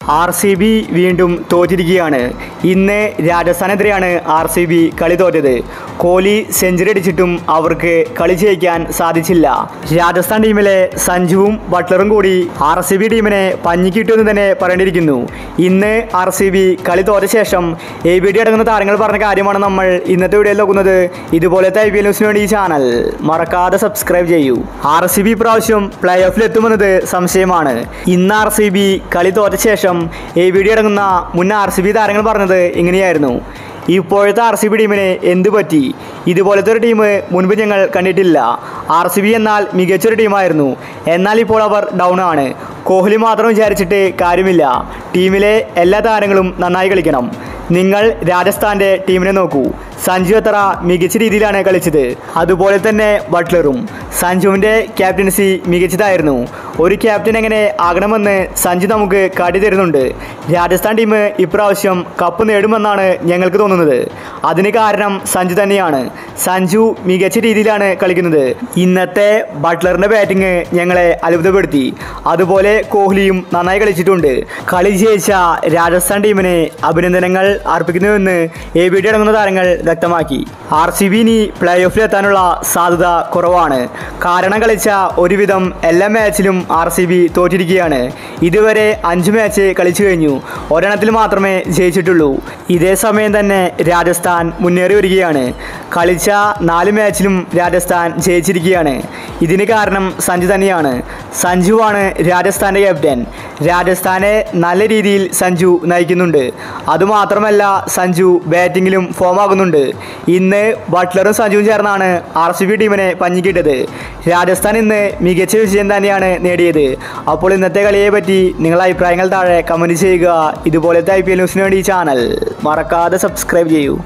R C B വീണ്ടും തോറ്റിരിക്കുകയാണ് ഇന്ന് രാജസ്ഥാനെതിരെയാണ് R C B കളി തോറ്റത് കോഹ്ലി സെഞ്ചുറി അടിച്ചിട്ടും അവർക്ക് കളി ജയിക്കാൻ സാധിച്ചില്ല രാജസ്ഥാൻ ടീമിലെ സഞ്ജുവും ബട്ട്ലറും കൂടി ആർ സി ബി ടീമിനെ പഞ്ഞിക്കിട്ടുമെന്ന് തന്നെ പറയേണ്ടിയിരിക്കുന്നു ഇന്ന് ആർ സി ബി കളി തോറ്റ ശേഷം എ ബി ഡി അടങ്ങുന്ന താരങ്ങൾ പറഞ്ഞ കാര്യമാണ് നമ്മൾ ഇന്നത്തെ വീഡിയോയിൽ നോക്കുന്നത് ഇതുപോലത്തെ ഐ പി എൽ ന്യൂസിന് വേണ്ടി ഈ ചാനൽ മറക്കാതെ സബ്സ്ക്രൈബ് ചെയ്യൂ ആർ സി ബി പ്രാവശ്യം പ്ലേ ഓഫിൽ എത്തുമെന്നത് സംശയമാണ് ഇന്ന് ആർ സി ബി കളി തോറ്റ ശേഷം എ ബി ഡി അടങ്ങുന്ന മുൻ ആർ സി ബി താരങ്ങൾ പറഞ്ഞത് ഇങ്ങനെയായിരുന്നു ഇപ്പോഴത്തെ ആർ സി ബി ടീമിന് എന്ത് പറ്റി ഇതുപോലത്തെ ഒരു ടീം മുൻപ് ഞങ്ങൾ കണ്ടിട്ടില്ല ആർ സി ബി എന്നാൽ മികച്ചൊരു ടീമായിരുന്നു എന്നാൽ ഇപ്പോൾ അവർ ഡൗൺ ആണ് കോഹ്ലി മാത്രം വിചാരിച്ചിട്ട് കാര്യമില്ല ടീമിലെ എല്ലാ താരങ്ങളും നന്നായി കളിക്കണം നിങ്ങൾ രാജസ്ഥാൻ്റെ ടീമിനെ നോക്കൂ സഞ്ജു എത്ര മികച്ച രീതിയിലാണ് കളിച്ചത് അതുപോലെ തന്നെ ബട്ട്ലറും സഞ്ജുവിൻ്റെ ക്യാപ്റ്റൻസി മികച്ചതായിരുന്നു ഒരു ക്യാപ്റ്റൻ എങ്ങനെ ആകണമെന്ന് സഞ്ജു നമുക്ക് കാട്ടിത്തരുന്നുണ്ട് രാജസ്ഥാൻ ടീം ഇപ്രാവശ്യം കപ്പ് നേടുമെന്നാണ് ഞങ്ങൾക്ക് തോന്നുന്നത് അതിന് കാരണം സഞ്ജു തന്നെയാണ് സഞ്ജു മികച്ച രീതിയിലാണ് കളിക്കുന്നത് ഇന്നത്തെ ബട്ട്ലറിൻ്റെ ബാറ്റിംഗ് ഞങ്ങളെ അത്ഭുതപ്പെടുത്തി അതുപോലെ കോഹ്ലിയും നന്നായി കളിച്ചിട്ടുണ്ട് കളി ജയിച്ച രാജസ്ഥാൻ ടീമിന് അഭിനന്ദനങ്ങൾ അർപ്പിക്കുന്നുവെന്ന് എ ബി ഡി അടങ്ങുന്ന താരങ്ങൾ വ്യക്തമാക്കി ആർ സി ബി ഇനി പ്ലേ ഓഫിലെത്താനുള്ള സാധ്യത കുറവാണ് കാരണം കളിച്ച ഒരുവിധം എല്ലാ മാച്ചിലും ആർ സി ബി തോറ്റിരിക്കുകയാണ് ഇതുവരെ അഞ്ച് മാച്ച് കളിച്ചു കഴിഞ്ഞു ഒരെണ്ണത്തിൽ മാത്രമേ ജയിച്ചിട്ടുള്ളൂ ഇതേ സമയം തന്നെ രാജസ്ഥാൻ മുന്നേറി വരികയാണ് കളിച്ച നാല് മാച്ചിലും രാജസ്ഥാൻ ജയിച്ചിരിക്കുകയാണ് ഇതിന് കാരണം സഞ്ജു തന്നെയാണ് സഞ്ജുവാണ് രാജസ്ഥാൻ്റെ ക്യാപ്റ്റൻ രാജസ്ഥാനെ നല്ല രീതിയിൽ സഞ്ജു നയിക്കുന്നുണ്ട് അതുമാത്രമല്ല സഞ്ജു ബാറ്റിങ്ങിലും ഫോമാകുന്നുണ്ട് ഇന്ന് ബട്ട്ലറും സഞ്ജുവും ചേർന്നാണ് ആർ സി ബി ടീമിനെ പഞ്ഞിക്കിട്ടത് രാജസ്ഥാൻ ഇന്ന് മികച്ച വിജയം തന്നെയാണ് നേടിയത് അപ്പോൾ ഇന്നത്തെ കളിയെ പറ്റി നിങ്ങളുടെ അഭിപ്രായങ്ങൾ താഴെ കമൻറ്റ് ചെയ്യുക ഇതുപോലത്തെ ഐ പി എൽ ന്യൂസിന് വേണ്ടി ഈ ചാനൽ മറക്കാതെ സബ്സ്ക്രൈബ് ചെയ്യൂ